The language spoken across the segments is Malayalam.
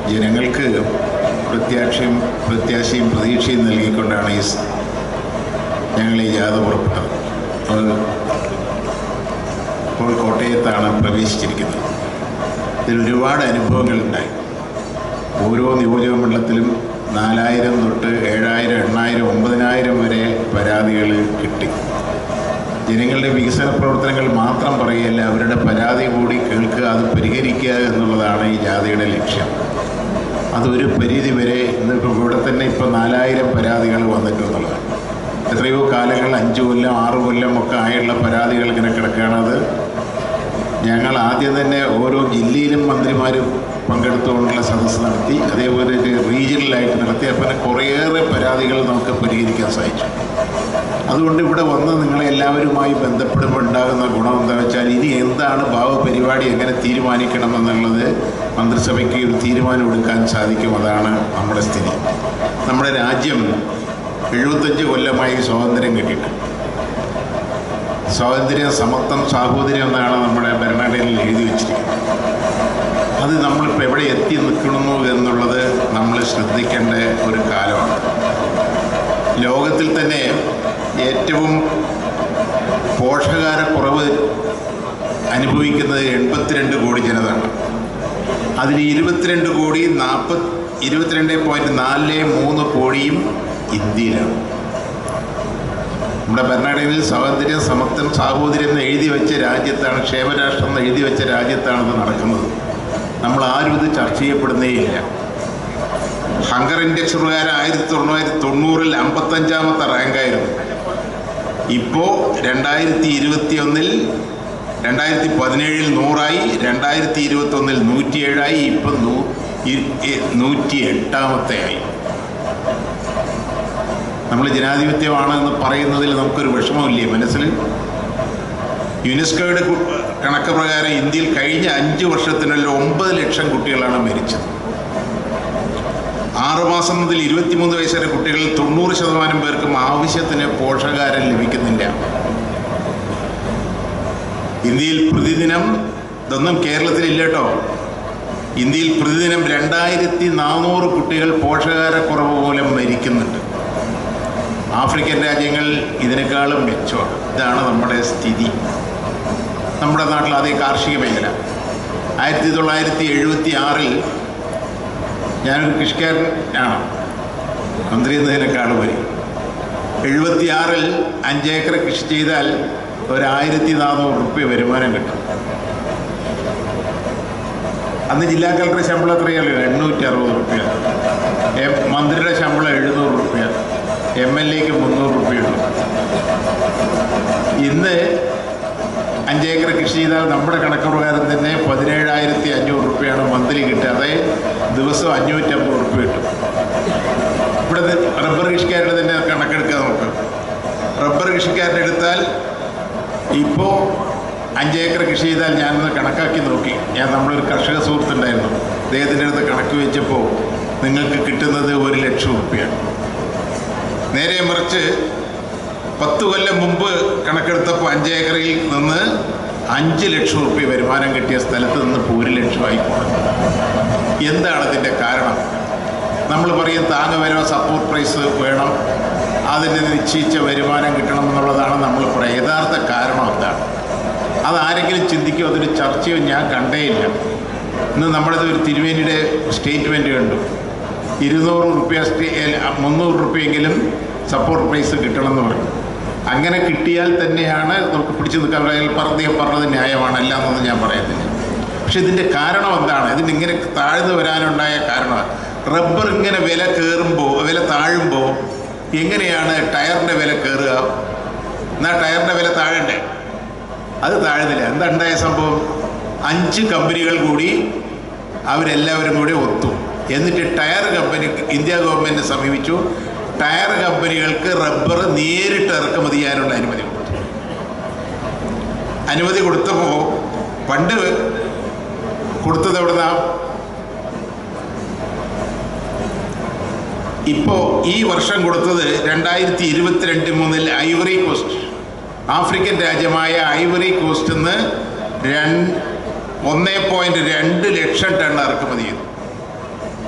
ജനങ്ങൾക്ക് പ്രത്യാശയും പ്രത്യാശയും പ്രതീക്ഷയും നൽകിക്കൊണ്ടാണ് ഈ സ് ഞങ്ങൾ ഈ ജാഥ പുറപ്പെട്ടത് അത് ഇപ്പോൾ കോട്ടയത്താണ് പ്രവേശിച്ചിരിക്കുന്നത് ഇതിൽ ഒരുപാട് അനുഭവങ്ങളുണ്ടായി ഓരോ നിയോജക മണ്ഡലത്തിലും നാലായിരം തൊട്ട് ഏഴായിരം എണ്ണായിരം ഒമ്പതിനായിരം വരെ പരാതികൾ കിട്ടി ജനങ്ങളുടെ വികസന പ്രവർത്തനങ്ങൾ മാത്രം പറയുകയല്ല അവരുടെ പരാതി കൂടി കേൾക്കുക അത് പരിഹരിക്കുക എന്നുള്ളതാണ് ഈ ജാഥയുടെ ലക്ഷ്യം അതൊരു പരിധി വരെ ഇന്നിപ്പോൾ ഇവിടെ തന്നെ ഇപ്പോൾ നാലായിരം പരാതികൾ വന്നിട്ടുള്ളതാണ് എത്രയോ കാലങ്ങൾ അഞ്ച് കൊല്ലം ആറ് കൊല്ലം ഒക്കെ ആയുള്ള പരാതികൾ ഇങ്ങനെ കിടക്കുകയാണത് ഞങ്ങൾ ആദ്യം തന്നെ ഓരോ ജില്ലയിലും മന്ത്രിമാർ പങ്കെടുത്തുകൊണ്ടുള്ള സദസ്സ് നടത്തി അതേപോലെ ഒരു റീജിയണലായിട്ട് നടത്തി അപ്പം കുറേയേറെ പരാതികൾ നമുക്ക് പരിഹരിക്കാൻ സാധിച്ചു അതുകൊണ്ട് ഇവിടെ വന്ന് നിങ്ങളെ എല്ലാവരുമായി ബന്ധപ്പെടുമ്പോൾ ഉണ്ടാകുന്ന ഗുണം എന്താ വെച്ചാൽ ഇനി എന്താണ് ഭാവപരിപാടി എങ്ങനെ തീരുമാനിക്കണം എന്നുള്ളത് മന്ത്രിസഭയ്ക്ക് ഒരു തീരുമാനം എടുക്കാൻ സാധിക്കും അതാണ് നമ്മുടെ സ്ഥിതി നമ്മുടെ രാജ്യം എഴുപത്തഞ്ച് കൊല്ലമായി സ്വാതന്ത്ര്യം കിട്ടിയിട്ട് സ്വാതന്ത്ര്യം സമത്വം സാഹോദര്യം എന്നാണ് നമ്മുടെ ഭരണഘടനയിൽ എഴുതി വെച്ചിരിക്കുന്നത് അത് നമ്മളിപ്പോൾ എവിടെ എത്തി നിൽക്കണമെന്നു എന്നുള്ളത് നമ്മൾ ശ്രദ്ധിക്കേണ്ട ഒരു കാലമാണ് ലോകത്തിൽ തന്നെ ഏറ്റവും പോഷകാരക്കുറവ് അനുഭവിക്കുന്നത് എൺപത്തിരണ്ട് കോടി ജനതയാണ് അതിൽ ഇരുപത്തിരണ്ട് കോടി നാൽപ്പത് ഇരുപത്തിരണ്ട് പോയിൻറ്റ് നാല് മൂന്ന് കോടിയും ഇന്ത്യയിലാണ് നമ്മുടെ ഭരണഘടനയിൽ സ്വാതന്ത്ര്യം സമത്വം സാഹോദര്യം എന്ന് എഴുതി വെച്ച രാജ്യത്താണ് ക്ഷേമരാഷ്ട്രം എന്ന് എഴുതി വെച്ച രാജ്യത്താണ് ഇത് നടക്കുന്നത് നമ്മൾ ആരും ഇത് ചർച്ച ചെയ്യപ്പെടുന്നേയില്ല ഹങ്കർ ഇൻഡെക്സ് പ്രകാരം ആയിരത്തി തൊള്ളായിരത്തി തൊണ്ണൂറിൽ അമ്പത്തഞ്ചാമത്തെ റാങ്കായിരുന്നു ഇപ്പോൾ രണ്ടായിരത്തി ഇരുപത്തി ഒന്നിൽ രണ്ടായിരത്തി പതിനേഴിൽ നൂറായി രണ്ടായിരത്തി ഇരുപത്തി ഒന്നിൽ നൂറ്റിയേഴായി ഇപ്പം നൂ ഇ- ഇ- നൂറ്റി എട്ടാമത്തെയായി നമ്മൾ ജനാധിപത്യമാണ് എന്ന് പറയുന്നതിൽ നമുക്കൊരു വിഷമമില്ലേ മനസ്സിൽ യുനെസ്കോയുടെ കു- കണക്ക് പ്രകാരം ഇന്ത്യയിൽ കഴിഞ്ഞ അഞ്ച് വർഷത്തിനുള്ളിൽ ഒമ്പത് ലക്ഷം കുട്ടികളാണ് മരിച്ചത് ആറുമാസം മുതൽ ഇരുപത്തിമൂന്ന് വയസ്സ് വരെ കുട്ടികളിൽ തൊണ്ണൂറ് ശതമാനം പേർക്കും ആവശ്യത്തിന് പോഷകാഹാരം ലഭിക്കുന്നില്ല ഇന്ത്യയിൽ പ്രതിദിനം ഇതൊന്നും കേരളത്തിലില്ല കേട്ടോ ഇന്ത്യയിൽ പ്രതിദിനം രണ്ടായിരത്തി നാനൂറ് കുട്ടികൾ പോഷകാഹാരക്കുറവ് മൂലം മരിക്കുന്നുണ്ട് ആഫ്രിക്കൻ രാജ്യങ്ങൾ ഇതിനേക്കാളും മെച്ചമാണ് ഇതാണ് നമ്മുടെ സ്ഥിതി നമ്മുടെ നാട്ടിൽ അതേ കാർഷിക മേഖല ആയിരത്തി തൊള്ളായിരത്തി എഴുപത്തി ആറിൽ ഞാനൊരു കൃഷിക്കാരൻ ആണ് മന്ത്രി എന്നതിനേക്കാളും വരും എഴുപത്തിയാറിൽ അഞ്ചേക്കർ കൃഷി ചെയ്താൽ ഒരായിരത്തി നാനൂറ് റുപ്യ വരുമാനം കിട്ടും അന്ന് ജില്ലാ കളക്ടർ ശമ്പളം എത്രയല്ലോ എണ്ണൂറ്റി അറുപത് റുപ്യ എം- മന്ത്രിയുടെ ശമ്പളം എഴുന്നൂറ് റുപ്യ എം എൽ എക്ക് മുന്നൂറ് റുപ്യയുള്ളൂ ഇന്ന് അഞ്ചേക്കർ കൃഷി ചെയ്താൽ നമ്മുടെ കണക്ക് പ്രകാരം തന്നെ പതിനേഴായിരത്തി അഞ്ഞൂറ് റുപ്യയാണ് മന്ത്ലി കിട്ടുക അതേ ദിവസം അഞ്ഞൂറ്റമ്പത് റുപ്യ കിട്ടും ഇവിടെ ഇത് റബ്ബർ കൃഷിക്കാരുടെ തന്നെ കണക്കെടുക്കുക നമുക്ക് റബ്ബർ കൃഷിക്കാരുടെ എടുത്താൽ ഇപ്പോൾ അഞ്ചേക്കർ കൃഷി ചെയ്താൽ ഞാനൊന്ന് കണക്കാക്കി നോക്കി ഞാൻ നമ്മളൊരു കർഷക സുഹൃത്തുണ്ടായിരുന്നു അദ്ദേഹത്തിൻ്റെ അടുത്ത് കണക്ക് വെച്ചപ്പോൾ നിങ്ങൾക്ക് കിട്ടുന്നത് ഒരു ലക്ഷം റുപ്യാണ് നേരെ മറിച്ച് പത്ത് കൊല്ലം മുമ്പ് കണക്കെടുത്തപ്പോൾ അഞ്ചേക്കറിൽ നിന്ന് അഞ്ച് ലക്ഷം റുപ്യ വരുമാനം കിട്ടിയ സ്ഥലത്ത് നിന്ന് ഇപ്പോൾ ഒരു ലക്ഷമായി പോകുന്നു എന്താണ് ഇതിൻ്റെ കാരണം നമ്മൾ പറയും താങ്ങുവില സപ്പോർട്ട് പ്രൈസ് വേണം അതിന് നിശ്ചയിച്ച വരുമാനം കിട്ടണം എന്നുള്ളതാണ് നമ്മൾ പറയുക യഥാർത്ഥ കാരണം എന്താണ് അതാരെങ്കിലും ചിന്തിക്കുകയോ അതൊരു ചർച്ചയോ ഞാൻ കണ്ടേയില്ല ഇന്ന് നമ്മളത് ഒരു തിരുവേനിയുടെ സ്റ്റേറ്റ്മെൻറ്റ് കണ്ടു ഇരുന്നൂറ് റുപ്യ സ്റ്റേ മുന്നൂറ് റുപ്യെങ്കിലും സപ്പോർട്ട് പ്രൈസ് കിട്ടണമെന്ന് പറഞ്ഞു അങ്ങനെ കിട്ടിയാൽ തന്നെയാണ് നമുക്ക് പിടിച്ചു നിൽക്കാൻ പറയാൻ അദ്ദേഹം പറഞ്ഞത് ന്യായമാണ് അല്ല എന്നൊന്നും ഞാൻ പറയുന്നില്ല പക്ഷെ ഇതിൻ്റെ കാരണം എന്താണ് ഇതിന് ഇങ്ങനെ താഴ്ന്നു വരാനുണ്ടായ കാരണം റബ്ബർ ഇങ്ങനെ വില കയറുമ്പോൾ വില താഴുമ്പോൾ എങ്ങനെയാണ് ടയറിൻ്റെ വില കയറുക എന്നാൽ ടയറിൻ്റെ വില താഴണ്ടേ അത് താഴുന്നില്ല എന്താ ഉണ്ടായ സംഭവം അഞ്ച് കമ്പനികൾ കൂടി അവരെല്ലാവരും കൂടി ഒത്തു എന്നിട്ട് ടയർ കമ്പനി ഇന്ത്യ ഗവൺമെൻറ് സമീപിച്ചു ടയർ കമ്പനികൾക്ക് റബ്ബർ നേരിട്ട് ഇറക്കുമതി ചെയ്യാനുള്ള അനുമതി കൊടുത്തു അനുമതി കൊടുത്തപ്പോൾ പണ്ട് കൊടുത്തത് എവിടുന്നാ ഇപ്പോൾ ഈ വർഷം കൊടുത്തത് രണ്ടായിരത്തി ഇരുപത്തിരണ്ട് മുതൽ ഐവറി കോസ്റ്റ് ആഫ്രിക്കൻ രാജ്യമായ ഐവറി കോസ്റ്റ് നിന്ന് രണ്ട് ഒന്നേ പോയിൻറ്റ് രണ്ട് ലക്ഷം ടൺ ഇറക്കുമതി ചെയ്തു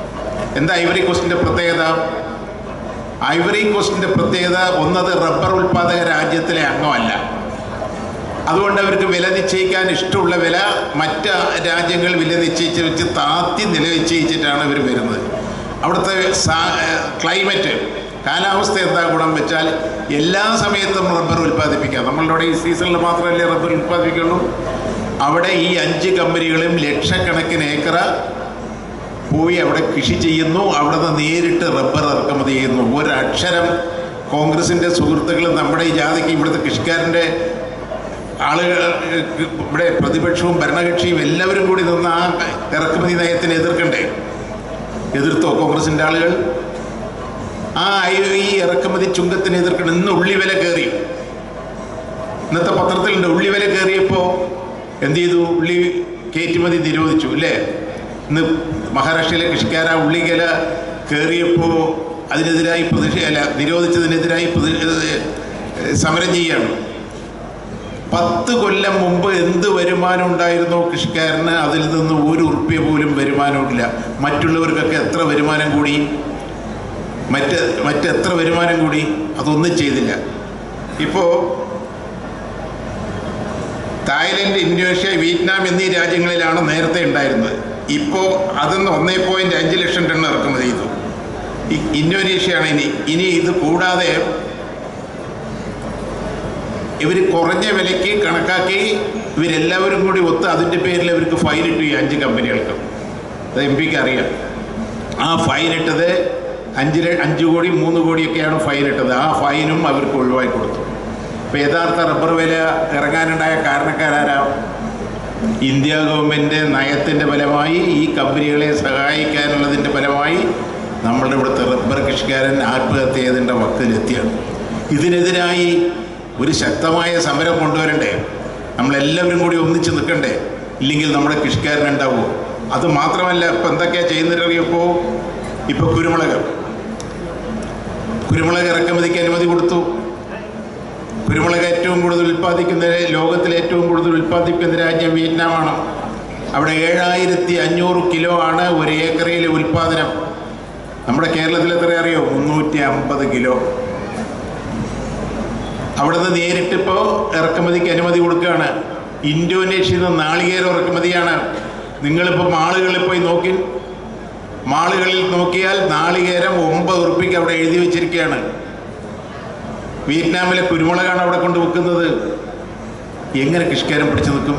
എന്താ ഐവറി കോസ്റ്റിൻ്റെ പ്രത്യേകത ഐവറി കോസ്റ്റിൻ്റെ പ്രത്യേകത ഒന്നത് റബ്ബർ ഉൽപ്പാദക രാജ്യത്തിലെ അംഗമല്ല അതുകൊണ്ട് അവർക്ക് വില നിശ്ചയിക്കാൻ ഇഷ്ടമുള്ള വില മറ്റ് രാജ്യങ്ങൾ വില നിശ്ചയിച്ച് വെച്ച് താത്തി നില നിശ്ചയിച്ചിട്ടാണ് ഇവർ വരുന്നത് അവിടുത്തെ ക്ലൈമറ്റ് കാലാവസ്ഥ എന്താ ഗുണം വെച്ചാൽ എല്ലാ സമയത്തും റബ്ബർ ഉൽപ്പാദിപ്പിക്കാം നമ്മളുടെ ഈ സീസണിൽ മാത്രമല്ലേ റബ്ബർ ഉൽപ്പാദിപ്പിക്കുള്ളൂ അവിടെ ഈ അഞ്ച് കമ്പനികളും ലക്ഷക്കണക്കിന് ഏക്കറ പോയി അവിടെ കൃഷി ചെയ്യുന്നു അവിടെ നിന്ന് നേരിട്ട് റബ്ബർ ഇറക്കുമതി ചെയ്യുന്നു ഒരക്ഷരം കോൺഗ്രസിൻ്റെ സുഹൃത്തുക്കൾ നമ്മുടെ ഈ ജാതിക്ക് ഇവിടുത്തെ കൃഷിക്കാരൻ്റെ ആളുകൾ ഇവിടെ പ്രതിപക്ഷവും ഭരണകക്ഷിയും എല്ലാവരും കൂടി നിന്ന് ആ ഇറക്കുമതി നയത്തിനെ എതിർക്കണ്ടേ എതിർത്തോ കോൺഗ്രസിൻ്റെ ആളുകൾ ആ ഐ- ഈ ഇറക്കുമതി ചുങ്കത്തിന് എതിർക്കണം ഇന്ന് ഉള്ളിവില കയറി ഇന്നത്തെ പത്രത്തിലുണ്ട് ഉള്ളിവില കയറിയപ്പോൾ എന്ത് ചെയ്തു ഉള്ളി കയറ്റുമതി നിരോധിച്ചു അല്ലേ ഇന്ന് മഹാരാഷ്ട്രയിലെ കൃഷിക്കാർ ആ ഉള്ളിവില കയറിയപ്പോൾ അതിനെതിരായി പ്രതിഷേ അല്ല നിരോധിച്ചതിനെതിരായി പ്രതി ഏഹ് സമരം ചെയ്യാണ് പത്ത് കൊല്ലം മുമ്പ് എന്ത് വരുമാനം ഉണ്ടായിരുന്നോ കൃഷിക്കാരന് അതിൽ നിന്ന് ഒരു ഉറുപ്പ്യ പോലും വരുമാനമില്ല മറ്റുള്ളവർക്കൊക്കെ എത്ര വരുമാനം കൂടി മറ്റ് മറ്റെത്ര വരുമാനം കൂടി അതൊന്നും ചെയ്തില്ല ഇപ്പോൾ തായ്ലൻഡ് ഇന്തോനേഷ്യ വിയറ്റ്നാം എന്നീ രാജ്യങ്ങളിലാണ് നേരത്തെ ഉണ്ടായിരുന്നത് ഇപ്പോൾ അതിന്ന് ഒന്നേ പോയിൻറ്റ് അഞ്ച് ലക്ഷം ടൺ ഇറക്കുമതി ചെയ്തു ഈ ഇന്തോനേഷ്യയാണ് ഇനി ഇനി ഇത് കൂടാതെ ഇവർ കുറഞ്ഞ വിലയ്ക്ക് കണക്കാക്കി ഇവരെല്ലാവരും കൂടി ഒത്ത് അതിൻ്റെ പേരിൽ ഇവർക്ക് ഫൈൻ ഇട്ടു ഈ അഞ്ച് കമ്പനികൾക്ക് അത് എം പിക്ക് അറിയാം ആ ഫൈൻ ഇട്ടത് അഞ്ച് ല- അഞ്ച് കോടി മൂന്ന് കോടിയൊക്കെയാണ് ഫൈൻ ഇട്ടത് ആ ഫൈനും അവർക്ക് ഒഴിവാക്കി കൊടുത്തു അപ്പോൾ യഥാർത്ഥ റബ്ബർ വില ഇറങ്ങാനുണ്ടായ കാരണക്കാരാരാ ഇന്ത്യ ഗവൺമെൻറ് നയത്തിൻ്റെ ഫലമായി ഈ കമ്പനികളെ സഹായിക്കാനുള്ളതിൻ്റെ ഫലമായി നമ്മളുടെ ഇവിടുത്തെ റബ്ബർ കൃഷിക്കാരൻ ആത്മഹത്യ ചെയ്തതിൻ്റെ വക്കിലെത്തിയാണ് ഇതിനെതിരായി ഒരു ശക്തമായ സമരം കൊണ്ടുവരണ്ടേ നമ്മളെല്ലാവരും കൂടി ഒന്നിച്ച് നിൽക്കണ്ടേ ഇല്ലെങ്കിൽ നമ്മുടെ കൃഷിക്കാരനുണ്ടാവുമോ അത് മാത്രമല്ല ഇപ്പം എന്തൊക്കെയാണ് ചെയ്യുന്നതറിയപ്പോൾ ഇപ്പോൾ കുരുമുളക് കുരുമുളക് ഇറക്കുമതിക്ക് അനുമതി കൊടുത്തു കുരുമുളക് ഏറ്റവും കൂടുതൽ ഉൽപ്പാദിക്കുന്ന ലോകത്തിലെ ഏറ്റവും കൂടുതൽ ഉൽപ്പാദിപ്പിക്കുന്ന രാജ്യം വിയറ്റ്നാമാണ് അവിടെ ഏഴായിരത്തി അഞ്ഞൂറ് കിലോ ആണ് ഒരു ഏക്കറയിലെ ഉൽപ്പാദനം നമ്മുടെ കേരളത്തിൽ എത്ര അറിയോ മുന്നൂറ്റി അമ്പത് കിലോ അവിടുന്ന് നേരിട്ടിപ്പോൾ ഇറക്കുമതിക്ക് അനുമതി കൊടുക്കുകയാണ് ഇന്തോനേഷ്യയിൽ നിന്ന് നാളികേരം ഇറക്കുമതിയാണ് നിങ്ങളിപ്പോൾ മാളുകളിൽ പോയി നോക്കി മാളുകളിൽ നോക്കിയാൽ നാളികേരം ഒമ്പത് ഉറുപ്പിക്ക് അവിടെ എഴുതി വെച്ചിരിക്കുകയാണ് വിയറ്റ്നാമിലെ കുരുമുളകാണ് അവിടെ കൊണ്ട് വെക്കുന്നത് എങ്ങനെ കൃഷിക്കാരൻ പിടിച്ചു നിൽക്കും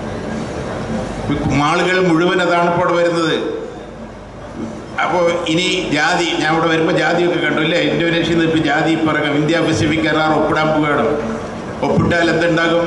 മാളുകൾ മുഴുവൻ അതാണ് ഇപ്പോൾ അവിടെ വരുന്നത് അപ്പോൾ ഇനി ജാതി ഞാൻ ഇവിടെ വരുമ്പോൾ ജാതിയൊക്കെ കണ്ടു ഇല്ലേ ഇന്തോനേഷ്യയിൽ നിന്ന് ഇപ്പോൾ ജാതി ഇറങ്ങും ഇന്ത്യ പസഫിക് കരാർ ഒപ്പിടാൻ പോവുകയാണ് ഒപ്പിട്ടാൽ എന്തുണ്ടാകും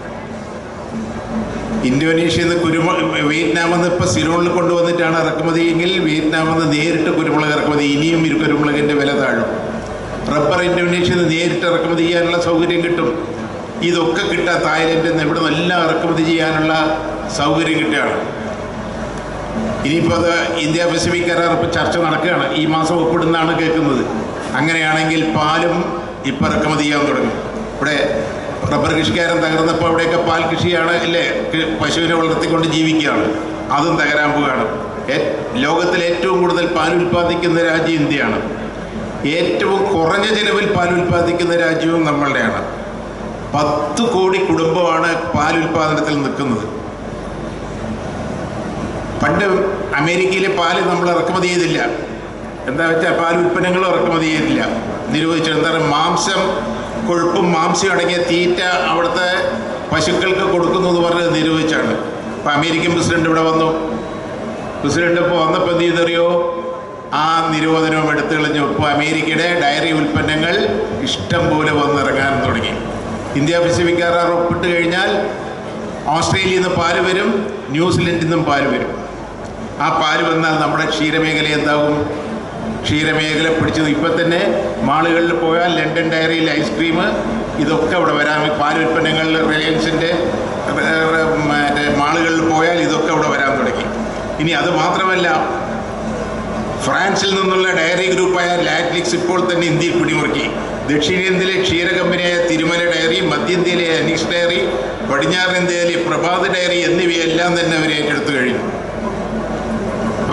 ഇന്തോനേഷ്യയിൽ നിന്ന് കുരുമുളക് വിയറ്റ്നാമിൽ നിന്ന് ഇപ്പോൾ സിലോണിൽ കൊണ്ടുവന്നിട്ടാണ് ഇറക്കുമതി എങ്കിൽ വിയറ്റ്നാമിൽ നിന്ന് നേരിട്ട് കുരുമുളക് ഇറക്കുമതി ഇനിയും ഇരു കുരുമുളകിൻ്റെ വില താഴും റബ്ബർ ഇന്തോനേഷ്യയിൽ നിന്ന് നേരിട്ട് ഇറക്കുമതി ചെയ്യാനുള്ള സൗകര്യം കിട്ടും ഇതൊക്കെ കിട്ടാൻ തായ്ലൻഡിൽ നിന്ന് ഇവിടെ നിന്നെല്ലാം ഇറക്കുമതി ചെയ്യാനുള്ള സൗകര്യം കിട്ടുകയാണ് ഇനിയിപ്പോൾ അത് ഇന്ത്യ പസഫിക് കരാർ ഇപ്പോൾ ചർച്ച നടക്കുകയാണ് ഈ മാസം ഒപ്പിടുന്നതാണ് കേൾക്കുന്നത് അങ്ങനെയാണെങ്കിൽ പാലും ഇപ്പം ഇറക്കുമതി ചെയ്യാൻ തുടങ്ങും ഇവിടെ റബ്ബർ കൃഷിക്കാരൻ തകർന്നപ്പോൾ അവിടെയൊക്കെ പാൽ കൃഷിയാണ് ഇല്ലേ കൃ- പശുവിനെ വളർത്തിക്കൊണ്ട് ജീവിക്കുകയാണ് അതും തകരാൻ പോവുകയാണ് ഏ- ലോകത്തിൽ ഏറ്റവും കൂടുതൽ പാൽ ഉൽപ്പാദിക്കുന്ന രാജ്യം ഇന്ത്യയാണ് ഏറ്റവും കുറഞ്ഞ ചിലവിൽ പാൽ ഉൽപ്പാദിക്കുന്ന രാജ്യവും നമ്മളുടെയാണ് പത്ത് കോടി കുടുംബമാണ് പാൽ ഉൽപ്പാദനത്തിൽ നിൽക്കുന്നത് പണ്ട് അമേരിക്കയിലെ പാല് നമ്മൾ ഇറക്കുമതി ചെയ്തില്ല എന്താ വെച്ചാൽ പാൽ ഉൽപ്പന്നങ്ങളും ഇറക്കുമതി ചെയ്തില്ല നിരോധിച്ചു എന്താ പറയുക മാംസം കൊഴുപ്പും മാംസം അടങ്ങിയ തീറ്റ അവിടുത്തെ പശുക്കൾക്ക് കൊടുക്കുന്നു എന്ന് പറഞ്ഞത് നിരോധിച്ചാണ് അപ്പോൾ അമേരിക്കൻ പ്രസിഡന്റ് ഇവിടെ വന്നു പ്രസിഡന്റ് ഇപ്പോൾ വന്നപ്പോൾ എന്ത് ചെയ്തറിയോ ആ നിരോധനവും എടുത്തു കളഞ്ഞു ഇപ്പോൾ അമേരിക്കയുടെ ഡയറി ഉൽപ്പന്നങ്ങൾ ഇഷ്ടം പോലെ വന്നിറങ്ങാൻ തുടങ്ങി ഇന്ത്യ പസഫിക് കരാർ ഒപ്പിട്ട് കഴിഞ്ഞാൽ ഓസ്ട്രേലിയയിൽ നിന്ന് പാല് വരും ന്യൂസിലൻഡിൽ നിന്നും പാല് വരും ആ പാല് വന്നാൽ നമ്മുടെ ക്ഷീരമേഖല എന്താകും ക്ഷീരമേഖല പിടിച്ചത് ഇപ്പം തന്നെ മാളുകളിൽ പോയാൽ ലണ്ടൻ ഡയറിയിൽ ഐസ്ക്രീം ഇതൊക്കെ ഇവിടെ വരാൻ പാൽ ഉൽപ്പന്നങ്ങളിൽ റിലയൻസിൻ്റെ മറ്റേ മാളുകളിൽ പോയാൽ ഇതൊക്കെ ഇവിടെ വരാൻ തുടങ്ങി ഇനി അത് മാത്രമല്ല ഫ്രാൻസിൽ നിന്നുള്ള ഡയറി ഗ്രൂപ്പായ ലാറ്റ്ലിക്സ് ഇപ്പോൾ തന്നെ ഇന്ത്യയിൽ പിടിമുറുക്കി ദക്ഷിണേന്ത്യയിലെ ക്ഷീര കമ്പനിയായ തിരുമല ഡയറി മധ്യേന്ത്യയിലെ അനീഷ് ഡയറി പടിഞ്ഞാറൻ ഇന്ത്യയിലെ പ്രഭാത് ഡയറി എന്നിവയെല്ലാം തന്നെ അവർ ഏറ്റെടുത്തു കഴിഞ്ഞു അപ്പോൾ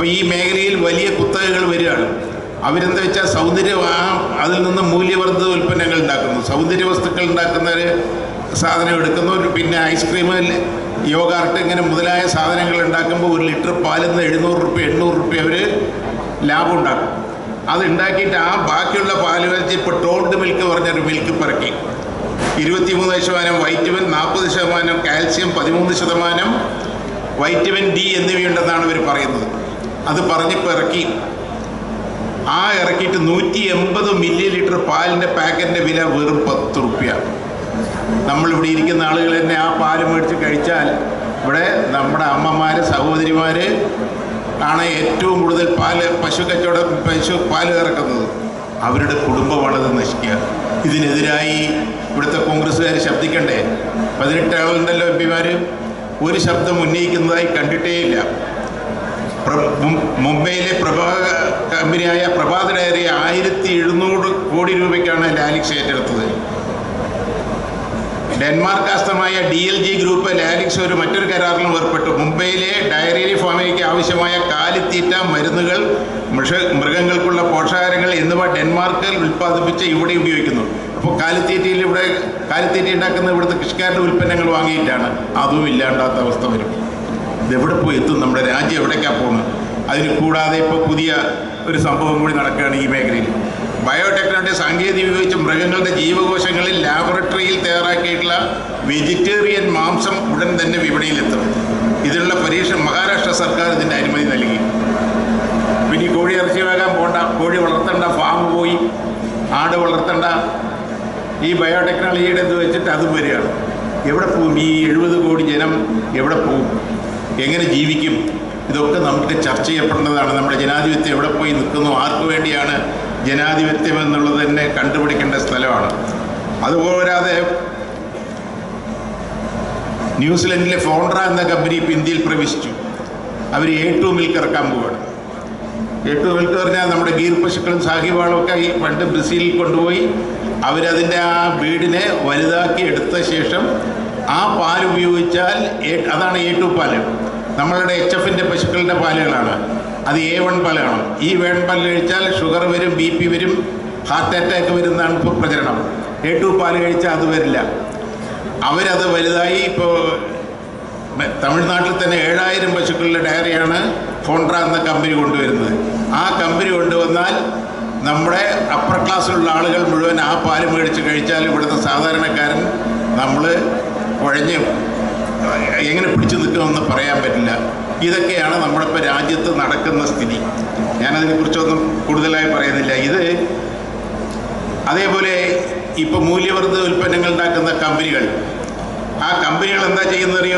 അപ്പോൾ ഈ മേഖലയിൽ വലിയ കുത്തകകൾ വരികയാണ് അവരെന്താ വെച്ചാൽ സൗന്ദര്യ ആ- അതിൽ നിന്ന് മൂല്യവർദ്ധിത ഉൽപ്പന്നങ്ങൾ ഉണ്ടാക്കുന്നു സൗന്ദര്യ വസ്തുക്കൾ ഉണ്ടാക്കുന്നവർ സാധനം എടുക്കുന്നു ഒരു പിന്നെ ഐസ്ക്രീം യോഗാർട്ട് ഇങ്ങനെ മുതലായ സാധനങ്ങൾ ഉണ്ടാക്കുമ്പോൾ ഒരു ലിറ്റർ പാലിൽ നിന്ന് എഴുന്നൂറ് റുപ്യ എണ്ണൂറ് റുപ്യ അവർ ലാഭം ഉണ്ടാക്കും അത് ഉണ്ടാക്കിയിട്ട് ആ ബാക്കിയുള്ള പാല് വെച്ച് ഇപ്പോൾ ടോൾഡ് മിൽക്ക് പറഞ്ഞൊരു മിൽക്ക് പിറക്കി ഇരുപത്തിമൂന്ന് ശതമാനം വൈറ്റമിൻ നാൽപ്പത് ശതമാനം കാൽസ്യം പതിമൂന്ന് ശതമാനം വൈറ്റമിൻ ഡി എന്നിവയുണ്ടെന്നാണ് ഇവർ പറയുന്നത് അത് പറഞ്ഞിപ്പോൾ ഇറക്കി ആ ഇറക്കിയിട്ട് നൂറ്റി എൺപത് മില്ലി ലിറ്റർ പാലിൻ്റെ പാക്കറ്റിൻ്റെ വില വെറും പത്ത് റുപ്യ നമ്മളിവിടെ ഇരിക്കുന്ന ആളുകൾ തന്നെ ആ പാല് മേടിച്ച് കഴിച്ചാൽ ഇവിടെ നമ്മുടെ അമ്മമാർ സഹോദരിമാർ ആണ് ഏറ്റവും കൂടുതൽ പാല് പശു കച്ചവടം പശു പാല് ഇറക്കുന്നത് അവരുടെ കുടുംബമാണ് ഇത് നശിക്കുക ഇതിനെതിരായി ഇവിടുത്തെ കോൺഗ്രസ്സുകാർ ശബ്ദിക്കണ്ടേ പതിനെട്ട് ആളുണ്ടല്ലോ എം പിമാർ ഒരു ശബ്ദം ഉന്നയിക്കുന്നതായി കണ്ടിട്ടേയില്ല പ്ര- മും- മുംബൈയിലെ പ്രഭാ കമ്പനിയായ പ്രഭാത് ഡയറി ആയിരത്തി എഴുന്നൂറ് കോടി രൂപയ്ക്കാണ് ലാലിക്സ് ഏറ്റെടുത്തത് ഡെൻമാർക്ക് ആസ്ഥമായ ഡി എൽ ജി ഗ്രൂപ്പ് ലാലിക്സ് ഒരു മറ്റൊരു കരാറിലും ഏർപ്പെട്ടു മുംബൈയിലെ ഡയറി ഫാമിലിക്ക് ആവശ്യമായ കാലിത്തീറ്റ മരുന്നുകൾ മൃഷ മൃഗങ്ങൾക്കുള്ള പോഷകാഹാരങ്ങൾ എന്നിവ ഡെൻമാർക്കിൽ ഉൽപ്പാദിപ്പിച്ച് ഇവിടെ ഉപയോഗിക്കുന്നു അപ്പോൾ കാലിത്തീറ്റയിൽ ഇവിടെ കാലിത്തീറ്റ ഉണ്ടാക്കുന്ന ഇവിടുത്തെ കൃഷിക്കാരുടെ ഉൽപ്പന്നങ്ങൾ വാങ്ങിയിട്ടാണ് അതും ഇല്ലാണ്ടാത്ത അവസ്ഥ വരും ഇതെവിടെ പോയി എത്തും നമ്മുടെ രാജ്യം എവിടേക്കാണ് പോകുന്നത് അതിന് കൂടാതെ ഇപ്പോൾ പുതിയ ഒരു സംഭവം കൂടി നടക്കുകയാണ് ഈ മേഖലയിൽ ബയോടെക്നോളജി സാങ്കേതിക ഉപയോഗിച്ച് മൃഗങ്ങളുടെ ജീവകോശങ്ങളിൽ ലാബറട്ടറിയിൽ തയ്യാറാക്കിയിട്ടുള്ള വെജിറ്റേറിയൻ മാംസം ഉടൻ തന്നെ വിപണിയിലെത്തും ഇതിനുള്ള പരീക്ഷ മഹാരാഷ്ട്ര സർക്കാർ ഇതിൻ്റെ അനുമതി നൽകി പിന്നെ ഈ കോഴി ഇറച്ചി വാങ്ങാൻ പോണ്ട കോഴി വളർത്തണ്ട ഫാം പോയി ആട് വളർത്തണ്ട ഈ ബയോടെക്നോളജിയുടെ ഇത് വെച്ചിട്ട് അതും വരികയാണ് എവിടെ പോകും ഈ എഴുപത് കോടി ജനം എവിടെ പോകും എങ്ങനെ ജീവിക്കും ഇതൊക്കെ നമുക്ക് ചർച്ച ചെയ്യപ്പെടേണ്ടതാണ് നമ്മുടെ ജനാധിപത്യം എവിടെ പോയി നിൽക്കുന്നു ആർക്ക് വേണ്ടിയാണ് ജനാധിപത്യം എന്നുള്ളത് തന്നെ കണ്ടുപിടിക്കേണ്ട സ്ഥലമാണ് അതുപോരാതെ ന്യൂസിലൻഡിലെ ഫോൺഡ്ര എന്ന കമ്പനി ഇപ്പോൾ ഇന്ത്യയിൽ പ്രവേശിച്ചു അവർ എ ടു മിൽക്ക് ഇറക്കാൻ പോവുകയാണ് എ ടു മിൽക്ക് പറഞ്ഞാൽ നമ്മുടെ ഗീർ പശുക്കളും സാഹിവാളും ഒക്കെ ഈ പണ്ട് ബ്രസീലിൽ കൊണ്ടുപോയി അവരതിൻ്റെ ആ വീടിനെ വലുതാക്കി എടുത്ത ശേഷം ആ പാൽ ഉപയോഗിച്ചാൽ എ- അതാണ് എ ടു പാല് നമ്മളുടെ എച്ച് എഫിൻ്റെ പശുക്കളുടെ പാലുകളാണ് അത് എ വൺ പാലാണ് ഈ വേൺ പാൽ കഴിച്ചാൽ ഷുഗർ വരും ബി പി വരും ഹാർട്ട് അറ്റാക്ക് വരുന്നതാണ് ഇപ്പോൾ പ്രചരണം എ ടു പാൽ കഴിച്ചാൽ അത് വരില്ല അവരത് വലുതായി ഇപ്പോൾ മ- തമിഴ്നാട്ടിൽ തന്നെ ഏഴായിരം പശുക്കളുടെ ഡയറിയാണ് ഫോൺട്ര എന്ന കമ്പനി കൊണ്ടുവരുന്നത് ആ കമ്പനി കൊണ്ടുവന്നാൽ നമ്മുടെ അപ്പർ ക്ലാസ്സിലുള്ള ആളുകൾ മുഴുവൻ ആ പാല് മേടിച്ച് കഴിച്ചാൽ ഇവിടുത്തെ സാധാരണക്കാരൻ നമ്മൾ കുഴഞ്ഞ് എങ്ങനെ പിടിച്ചു നിൽക്കുമെന്ന് പറയാൻ പറ്റില്ല ഇതൊക്കെയാണ് നമ്മുടെ ഇപ്പോൾ രാജ്യത്ത് നടക്കുന്ന സ്ഥിതി ഞാനതിനെക്കുറിച്ചൊന്നും കൂടുതലായി പറയുന്നില്ല ഇത് അതേപോലെ ഇപ്പോൾ മൂല്യവർദ്ധിത ഉൽപ്പന്നങ്ങൾ ഉണ്ടാക്കുന്ന കമ്പനികൾ ആ കമ്പനികൾ എന്താ ചെയ്യുന്നറിയോ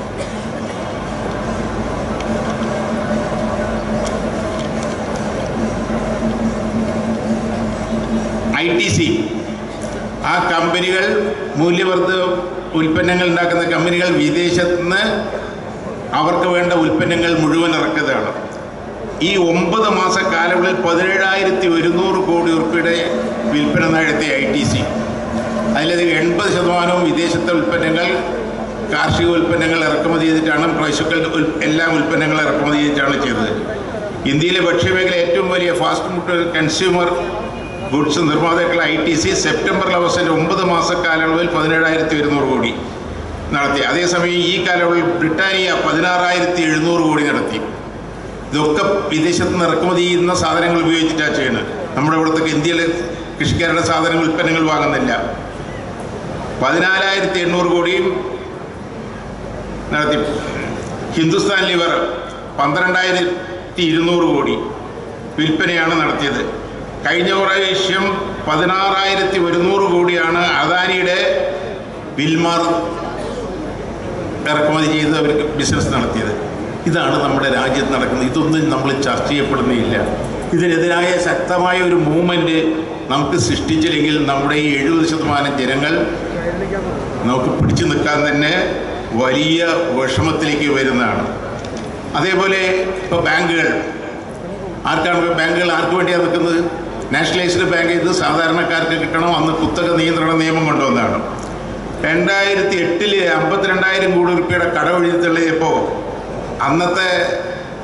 ഐ ടി സി ആ കമ്പനികൾ മൂല്യവർദ്ധിത ഉൽപ്പന്നങ്ങൾ ഉണ്ടാക്കുന്ന കമ്പനികൾ വിദേശത്ത് നിന്ന് അവർക്ക് വേണ്ട ഉൽപ്പന്നങ്ങൾ മുഴുവൻ ഇറക്കുന്നതാണ് ഈ ഒമ്പത് മാസ കാലയളവിൽ പതിനേഴായിരത്തി ഒരുന്നൂറ് കോടി ഉറുപ്പിയുടെ വിൽപ്പന നടത്തിയ ഐ ടി സി അതിലധികം എൺപത് ശതമാനവും വിദേശത്തെ ഉൽപ്പന്നങ്ങൾ കാർഷിക ഉൽപ്പന്നങ്ങൾ ഇറക്കുമതി ചെയ്തിട്ടാണ് പശുക്കളുടെ ഉൽ- എല്ലാ ഉൽപ്പന്നങ്ങളും ഇറക്കുമതി ചെയ്തിട്ടാണ് ചെയ്തത് ഇന്ത്യയിലെ ഭക്ഷ്യമേഖല ഏറ്റവും വലിയ ഫാസ്റ്റ് ഫുഡ് കൺസ്യൂമർ ഗുഡ്സ് നിർമ്മാതാക്കൾ ഐ ടി സി സെപ്റ്റംബറിൽ അവസാനം ഒമ്പത് മാസ കാലയളവിൽ പതിനേഴായിരത്തി ഒരുന്നൂറ് കോടി നടത്തി അതേസമയം ഈ കാലയളവിൽ ബ്രിട്ടാനിയ പതിനാറായിരത്തി എഴുന്നൂറ് കോടി നടത്തി ഇതൊക്കെ വിദേശത്ത് നിന്ന് ഇറക്കുമതി ചെയ്യുന്ന സാധനങ്ങൾ ഉപയോഗിച്ചിട്ടാണ് ചെയ്യുന്നത് നമ്മുടെ ഇവിടുത്തെ ഇന്ത്യയിലെ കൃഷിക്കാരുടെ സാധനങ്ങൾ ഉൽപ്പന്നങ്ങൾ വാങ്ങുന്നില്ല പതിനാലായിരത്തി എണ്ണൂറ് കോടിയും നടത്തി ഹിന്ദുസ്ഥാൻ ലിവർ പന്ത്രണ്ടായിരത്തി ഇരുന്നൂറ് കോടി വിൽപ്പനയാണ് നടത്തിയത് കഴിഞ്ഞ പ്രാവശ്യം പതിനാറായിരത്തി ഒരുന്നൂറ് കോടിയാണ് അദാനിയുടെ വിൽമാർ ഇറക്കുമതി ചെയ്ത് അവർക്ക് ബിസിനസ് നടത്തിയത് ഇതാണ് നമ്മുടെ രാജ്യത്ത് നടക്കുന്നത് ഇതൊന്നും നമ്മൾ ചർച്ച ചെയ്യപ്പെടുന്നില്ല ഇതിനെതിരായ ശക്തമായ ഒരു മൂവ്മെൻറ്റ് നമുക്ക് സൃഷ്ടിച്ചില്ലെങ്കിൽ നമ്മുടെ ഈ എഴുപത് ശതമാനം ജനങ്ങൾ നമുക്ക് പിടിച്ചു നിൽക്കാൻ തന്നെ വലിയ വിഷമത്തിലേക്ക് വരുന്നതാണ് അതേപോലെ ഇപ്പോൾ ബാങ്കുകൾ ആർക്കാണ് ഇപ്പോൾ ബാങ്കുകൾ ആർക്ക് വേണ്ടിയാണ് നിൽക്കുന്നത് നാഷണലൈസ്ഡ് ബാങ്ക് ഇത് സാധാരണക്കാർക്ക് കിട്ടണം അന്ന് കുത്തക നിയന്ത്രണ നിയമം കൊണ്ടുവന്നതാണ് രണ്ടായിരത്തി എട്ടില് അമ്പത്തിരണ്ടായിരം കോടി റുപ്യയുടെ കടമെഴുതി തള്ളിയപ്പോൾ അന്നത്തെ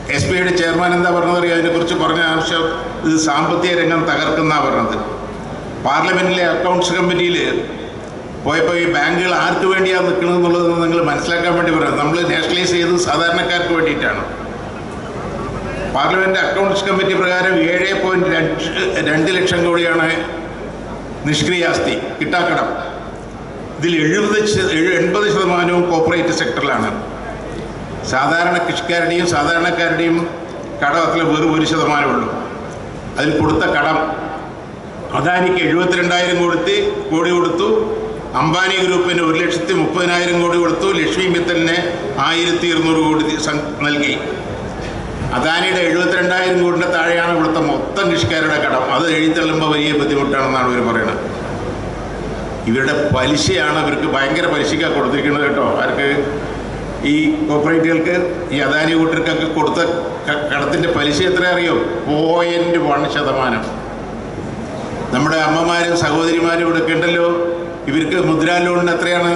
എസ് ബി ഐയുടെ ചെയർമാൻ എന്താ പറഞ്ഞത് അറിയാം അതിനെക്കുറിച്ച് പറഞ്ഞ ആവശ്യം ഇത് സാമ്പത്തിക രംഗം തകർക്കുന്ന പറഞ്ഞത് പാർലമെന്റിലെ അക്കൗണ്ട്സ് കമ്മിറ്റിയിൽ പോയപ്പോൾ ഈ ബാങ്കുകൾ ആർക്ക് വേണ്ടിയാണ് നിൽക്കുന്നത് എന്നുള്ളത് നിങ്ങൾ മനസ്സിലാക്കാൻ വേണ്ടി പറയുന്നത് നമ്മൾ നാഷണലൈസ് ചെയ്തത് സാധാരണക്കാർക്ക് വേണ്ടിയിട്ടാണ് പാർലമെന്റ് അക്കൗണ്ട്സ് കമ്മിറ്റി പ്രകാരം ഏഴ് പോയിന്റ് രണ്ട് ലക്ഷം കോടിയാണ് നിഷ്ക്രിയാസ്തി കിട്ടാക്കടം ഇതിൽ എഴുപത് ശത- എഴു- എൺപത് ശതമാനവും കോപ്പറേറ്റ് സെക്ടറിലാണ് സാധാരണ കൃഷിക്കാരുടെയും സാധാരണക്കാരുടെയും കടം അത്ര വെറും ഒരു ശതമാനമുള്ളൂ അതിൽ കൊടുത്ത കടം അദാനിക്ക് എഴുപത്തിരണ്ടായിരം കൊടുത്ത് കോടി കൊടുത്തു അംബാനി ഗ്രൂപ്പിന് ഒരു ലക്ഷത്തി മുപ്പതിനായിരം കോടി കൊടുത്തു ലക്ഷ്മി മിത്തലിന് ആയിരത്തി ഇരുന്നൂറ് കോടി സം- നൽകി അദാനിയുടെ എഴുപത്തിരണ്ടായിരം കോടിൻ്റെ താഴെയാണ് ഇവിടുത്തെ മൊത്തം കൃഷിക്കാരുടെ കടം അത് എഴുതിത്തള്ളുമ്പോൾ വലിയ ബുദ്ധിമുട്ടാണെന്നാണ് ഇവർ പറയുന്നത് ഇവരുടെ പലിശയാണ് ഇവർക്ക് ഭയങ്കര പലിശയ്ക്കാണ് കൊടുത്തിരിക്കുന്നത് കേട്ടോ ആർക്ക് ഈ കോപ്പറേറ്റുകൾക്ക് ഈ അദാനി കൂട്ടർക്കൊക്കെ കൊടുത്ത ക- കടത്തിൻ്റെ പലിശ എത്ര അറിയോ പോയിന്റ് വൺ ശതമാനം നമ്മുടെ അമ്മമാരും സഹോദരിമാരും ഇവിടെ ഒക്കെ ഉണ്ടല്ലോ ഇവർക്ക് മുദ്രാ ലോണിന് എത്രയാണ്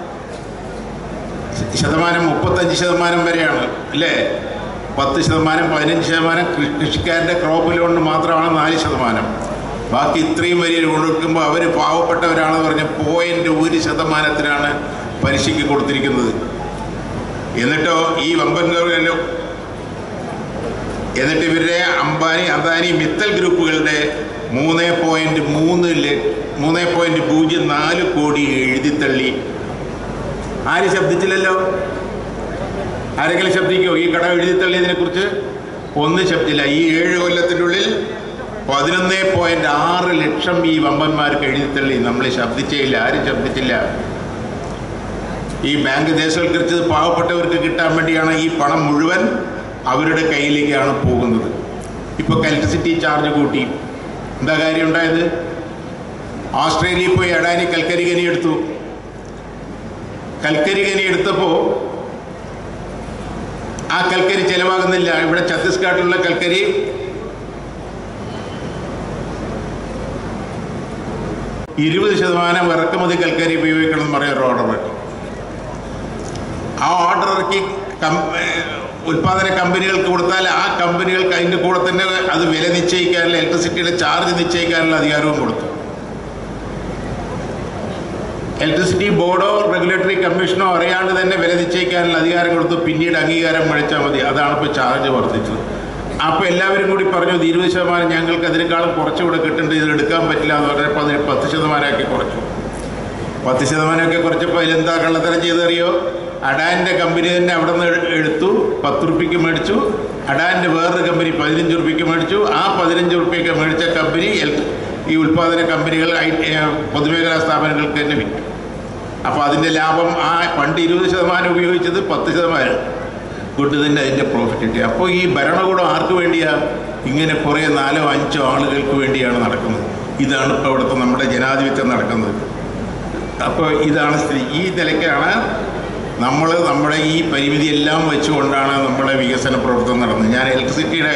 ശ- ശതമാനം മുപ്പത്തഞ്ച് ശതമാനം വരെയാണ് അല്ലേ പത്ത് ശതമാനം പതിനഞ്ച് ശതമാനം കൃ- കൃഷിക്കാരൻ്റെ ക്രോപ്പ് ലോണിന് മാത്രമാണ് നാല് ശതമാനം ബാക്കി ഇത്രയും വലിയ ലോൺ എടുക്കുമ്പോൾ അവർ പാവപ്പെട്ടവരാണെന്ന് പറഞ്ഞ് പോയിന്റ് ഒരു ശതമാനത്തിനാണ് പലിശയ്ക്ക് കൊടുത്തിരിക്കുന്നത് എന്നിട്ടോ ഈ വമ്പൻകാരെല്ലാം എന്നിട്ട് ഇവരുടെ അംബാനി അദാനി മിത്തൽ ഗ്രൂപ്പുകളുടെ മൂന്ന് പോയിന്റ് മൂന്ന് മൂന്ന് പോയിന്റ് പൂജ്യം നാല് കോടി എഴുതിത്തള്ളി ആരും ശബ്ദിച്ചില്ലല്ലോ ആരെങ്കിലും ശബ്ദിക്കോ ഈ കട എഴുതിത്തള്ളിയതിനെ കുറിച്ച് ഒന്നും ശബ്ദില്ല ഈ ഏഴ് കൊല്ലത്തിൻ്റെ ഉള്ളിൽ പതിനൊന്ന് പോയിന്റ് ആറ് ലക്ഷം ഈ വമ്പന്മാർക്ക് എഴുതിത്തള്ളി നമ്മൾ ശബ്ദിച്ചേയില്ല ആരും ശബ്ദിച്ചില്ല ഈ ബാങ്ക് ദേശവൽക്കരിച്ചത് പാവപ്പെട്ടവർക്ക് കിട്ടാൻ വേണ്ടിയാണ് ഈ പണം മുഴുവൻ അവരുടെ കയ്യിലേക്കാണ് പോകുന്നത് ഇപ്പോൾ ഇലക്ട്രിസിറ്റി ചാർജ് കൂട്ടി എന്താ കാര്യം ഉണ്ടായത് ഓസ്ട്രേലിയയിൽ പോയി അഡാനി കൽക്കരി ഖനി എടുത്തു കൽക്കരി ഖനി എടുത്തപ്പോൾ ആ കൽക്കരി ചെലവാകുന്നില്ല ഇവിടെ ഛത്തീസ്ഗഡിലുള്ള കൽക്കരി ഇരുപത് ശതമാനം ഇറക്കുമതി കൽക്കരി ഉപയോഗിക്കണം എന്ന് പറയുന്ന ഒരു ഓർഡർ കിട്ടും ആ ഓർഡർ ഇറക്കി കം ഏഹ് ഉൽപ്പാദന കമ്പനികൾക്ക് കൊടുത്താൽ ആ കമ്പനികൾക്ക് അതിൻ്റെ കൂടെ തന്നെ അത് വില നിശ്ചയിക്കാനുള്ള ഇലക്ട്രിസിറ്റിയുടെ ചാർജ് നിശ്ചയിക്കാനുള്ള അധികാരവും കൊടുത്തു ഇലക്ട്രിസിറ്റി ബോർഡോ റെഗുലേറ്ററി കമ്മീഷനോ അറിയാണ്ട് തന്നെ വില നിശ്ചയിക്കാനുള്ള അധികാരം കൊടുത്തു പിന്നീട് അംഗീകാരം മേടിച്ചാൽ മതി അതാണ് ഇപ്പോൾ ചാർജ് വർദ്ധിച്ചത് അപ്പോൾ എല്ലാവരും കൂടി പറഞ്ഞു ഇത് ഇരുപത് ശതമാനം ഞങ്ങൾക്ക് അതിനേക്കാളും കുറച്ചുകൂടെ കിട്ടുന്നുണ്ട് ഇത് എടുക്കാൻ പറ്റില്ല എന്ന് പറഞ്ഞപ്പോൾ അതിന് പത്ത് ശതമാനമാക്കി കുറച്ചു പത്ത് ശതമാനമൊക്കെ കുറച്ചപ്പോൾ അതിലെന്താ കള്ളത്തരം ചെയ്തറിയോ അഡാൻ്റെ കമ്പനി തന്നെ അവിടെ നിന്ന് എടുത്തു പത്ത് റുപ്യക്ക് മേടിച്ചു അഡാൻ്റെ വേറൊരു കമ്പനി പതിനഞ്ച് റുപ്യക്ക് മേടിച്ചു ആ പതിനഞ്ച് റുപ്യക്ക് മേടിച്ച കമ്പനി എൽ- ഈ ഉൽപ്പാദന കമ്പനികൾ ഐ ഏഹ് പൊതുമേഖലാ സ്ഥാപനങ്ങൾക്ക് തന്നെ വിറ്റു അപ്പോൾ അതിൻ്റെ ലാഭം ആ പണ്ട് ഇരുപത് ശതമാനം ഉപയോഗിച്ചത് പത്ത് ശതമാനം കൊണ്ട് തന്നെ അതിൻ്റെ പ്രോഫിറ്റ് കിട്ടി അപ്പോൾ ഈ ഭരണകൂടം ആർക്ക് വേണ്ടിയാ ഇങ്ങനെ കുറേ നാലോ അഞ്ചോ ആളുകൾക്ക് വേണ്ടിയാണ് നടക്കുന്നത് ഇതാണ് ഇപ്പോൾ ഇവിടുത്തെ നമ്മുടെ ജനാധിപത്യം നടക്കുന്നത് അപ്പോൾ ഇതാണ് സ്ഥിതി ഈ നിലയ്ക്കാണ് നമ്മൾ നമ്മുടെ ഈ പരിമിതി എല്ലാം വെച്ചുകൊണ്ടാണ് നമ്മുടെ വികസന പ്രവർത്തനം നടന്നത് ഞാൻ ഇലക്ട്രിസിറ്റിയുടെ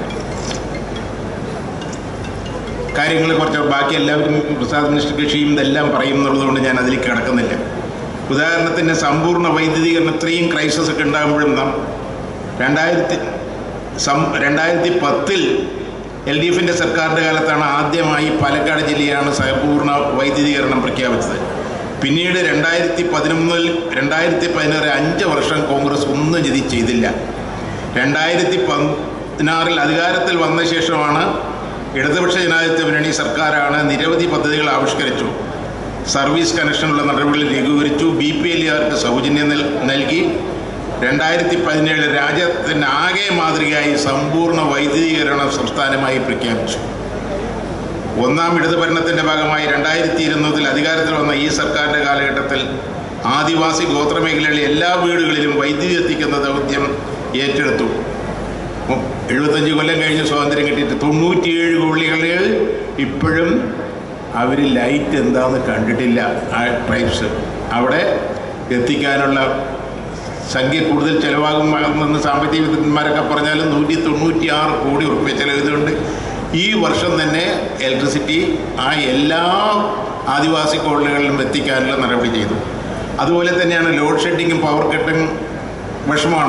കാര്യങ്ങൾ കുറച്ച് ബാക്കി എല്ലാവരും പ്രസാദ് മിനിസ്റ്റർ കൃഷിയും ഇതെല്ലാം പറയും എന്നുള്ളതുകൊണ്ട് ഞാൻ അതിലേക്ക് കിടക്കുന്നില്ല ഉദാഹരണത്തിന് സമ്പൂർണ്ണ വൈദ്യുതീകരണം ഇത്രയും ക്രൈസിസ് ഒക്കെ ഉണ്ടാകുമ്പോഴും നാം രണ്ടായിരത്തി സം രണ്ടായിരത്തി പത്തിൽ എൽ ഡി എഫിൻ്റെ സർക്കാരിൻ്റെ കാലത്താണ് ആദ്യമായി പാലക്കാട് ജില്ലയാണ് സമ്പൂർണ്ണ വൈദ്യുതീകരണം പ്രഖ്യാപിച്ചത് പിന്നീട് രണ്ടായിരത്തി പതിനൊന്നിൽ രണ്ടായിരത്തി പതിനാറ് അഞ്ച് വർഷം കോൺഗ്രസ് ഒന്നും ഇത് ചെയ്തില്ല രണ്ടായിരത്തി പതിനാറിൽ അധികാരത്തിൽ വന്ന ശേഷമാണ് ഇടതുപക്ഷ ജനാധിപത്യ മുന്നണി സർക്കാരാണ് നിരവധി പദ്ധതികൾ ആവിഷ്കരിച്ചു സർവീസ് കണക്ഷനുള്ള നടപടികൾ ലഘൂകരിച്ചു ബി പി എല്ലുകാർക്ക് സൗജന്യം നൽ- നൽകി രണ്ടായിരത്തി പതിനേഴ് രാജ്യത്തിന് ആകെ മാതൃകയായി സമ്പൂർണ്ണ വൈദ്യുതീകരണ സംസ്ഥാനമായി പ്രഖ്യാപിച്ചു ഒന്നാം ഇടതു ഭരണത്തിന്റെ ഭാഗമായി രണ്ടായിരത്തി ഇരുന്നതിൽ അധികാരത്തിൽ വന്ന ഈ സർക്കാരിന്റെ കാലഘട്ടത്തിൽ ആദിവാസി ഗോത്രമേഖലയിലെ എല്ലാ വീടുകളിലും വൈദ്യുതി എത്തിക്കുന്ന ദൗത്യം ഏറ്റെടുത്തു ഉം, എഴുപത്തഞ്ച് കൊല്ലം കഴിഞ്ഞ് സ്വാതന്ത്ര്യം കിട്ടിയിട്ട് തൊണ്ണൂറ്റിയേഴ് കോടികളിൽ ഇപ്പോഴും അവർ ലൈറ്റ് എന്താണെന്ന് കണ്ടിട്ടില്ല ആ ട്രൈബ്സ് അവിടെ എത്തിക്കാനുള്ള സംഖ്യ കൂടുതൽ ചിലവാകുമെന്ന് സാമ്പത്തിക വിദഗ്ധന്മാരൊക്കെ പറഞ്ഞാലും നൂറ്റി തൊണ്ണൂറ്റി ആറ് കോടി ഉറുപ്പ്യ ചിലവിതുകൊണ്ട് ഈ വർഷം തന്നെ ഇലക്ട്രിസിറ്റി ആ എല്ലാ ആദിവാസി കോളനികളിലും എത്തിക്കാനുള്ള നടപടി ചെയ്തു അതുപോലെ തന്നെയാണ് ലോഡ് ഷെഡിങ്ങും പവർ കട്ടിങ് വിഷമാണ്